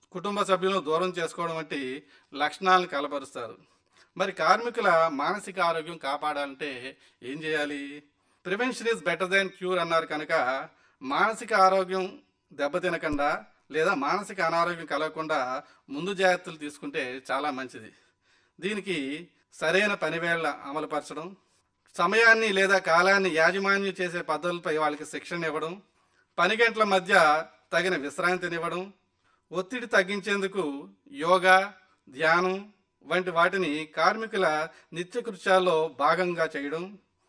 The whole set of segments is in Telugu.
కుటుంబ సభ్యులను దూరం చేసుకోవడం వంటి లక్షణాలను కలపరుస్తారు మరి కార్మికుల మానసిక ఆరోగ్యం కాపాడాలంటే ఏం చేయాలి prevention is better than cure అన్నారు కనుక మానసిక ఆరోగ్యం దెబ్బతినకుండా లేదా మానసిక అనారోగ్యం కలగకుండా ముందు జాగ్రత్తలు తీసుకుంటే చాలా మంచిది దీనికి సరైన పనివేళ్ల అమలుపరచడం సమయాన్ని లేదా కాలాన్ని యాజమాన్యం చేసే పద్ధతులపై వాళ్ళకి శిక్షణ ఇవ్వడం పని గంటల మధ్య తగిన విశ్రాంతినివ్వడం ఒత్తిడి తగ్గించేందుకు యోగా ధ్యానం వంటి వాటిని కార్మికుల నిత్యకృత్యాల్లో భాగంగా చేయడం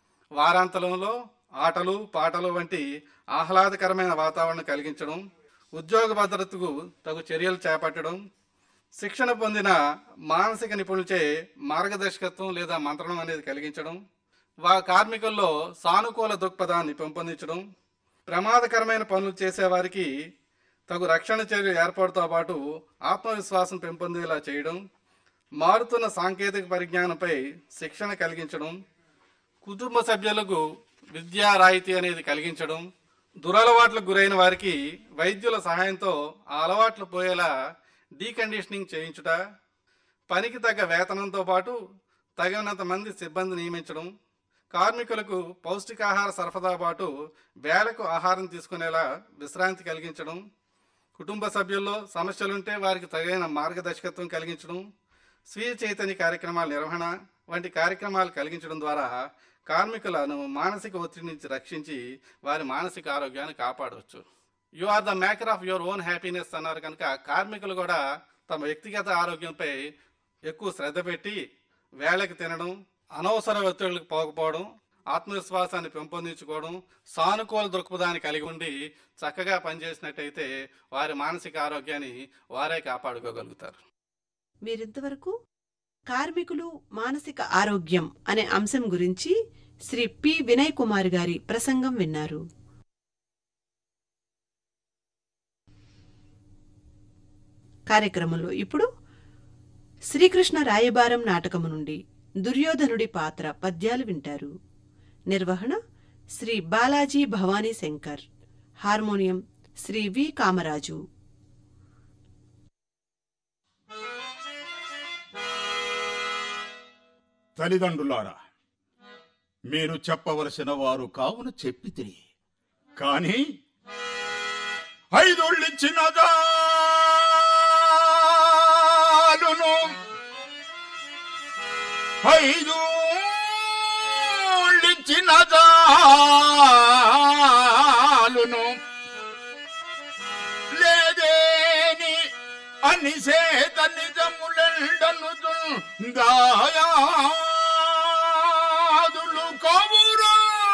వారాంతంలో ఆటలు పాటలు వంటి ఆహ్లాదకరమైన వాతావరణం కలిగించడం ఉద్యోగ భద్రతకు తగు చర్యలు చేపట్టడం శిక్షణ పొందిన మానసిక నిపుణులచే మార్గదర్శకత్వం లేదా మంత్రణం అనేది కలిగించడం వా కార్మికుల్లో సానుకూల దృక్పథాన్ని పెంపొందించడం ప్రమాదకరమైన పనులు చేసేవారికి తగు రక్షణ చర్యలు ఏర్పాటుతో పాటు ఆత్మవిశ్వాసం పెంపొందేలా చేయడం మారుతున్న సాంకేతిక పరిజ్ఞానంపై శిక్షణ కలిగించడం కుటుంబ సభ్యులకు విద్యా రాయితీ అనేది కలిగించడం దురలవాట్లకు గురైన వారికి వైద్యుల సహాయంతో ఆ అలవాట్లు పోయేలా డీకండిషనింగ్ చేయించుట పనికి తగ్గ వేతనంతో పాటు తగినంత మంది సిబ్బంది నియమించడం కార్మికులకు పౌష్టికాహార సరఫరా పాటు వేళకు ఆహారం తీసుకునేలా విశ్రాంతి కలిగించడం కుటుంబ సభ్యుల్లో సమస్యలుంటే వారికి తగిన మార్గదర్శకత్వం కలిగించడం స్వీయ చైతన్య కార్యక్రమాల నిర్వహణ వంటి కార్యక్రమాలు కలిగించడం ద్వారా కార్మికులను మానసిక ఒత్తిడి నుంచి రక్షించి వారి మానసిక ఆరోగ్యాన్ని కాపాడవచ్చు you are the maker of your own happiness అన్నారు కనుక కార్మికులు కూడా తమ వ్యక్తిగత ఆరోగ్యంపై ఎక్కువ శ్రద్ధ పెట్టి వేళకి తినడం అనవసర ఒత్తిళ్లకు పోకపోవడం ఆత్మవిశ్వాసాన్ని పెంపొందించుకోవడం సానుకూల దృక్పథాన్ని కలిగి ఉండి చక్కగా పనిచేసినట్టయితే వారి మానసిక ఆరోగ్యాన్ని వారే కాపాడుకోగలుగుతారు మీరింతవరకు కార్మికులు మానసిక ఆరోగ్యం అనే అంశం గురించి శ్రీ పి వినయ్ కుమార్ గారి ప్రసంగం విన్నారు కార్యక్రమంలో ఇప్పుడు శ్రీకృష్ణ రాయబారం నాటకము నుండి దుర్యోధనుడి పాత్ర పద్యాలు వింటారు నిర్వహణ శ్రీ బాలాజీ భవానీ శంకర్ హార్మోనియం శ్రీ వి కామరాజు తల్లిదండ్రులారా మీరు చెప్పవలసిన వారు కావున చెప్పితిరి కాని ఐదోళ్ళిచ్చిన జాలును ఐదోళ్ళిచ్చిన జాలును లేదేని అనిసేత నిజములండను గాయాదులు కావు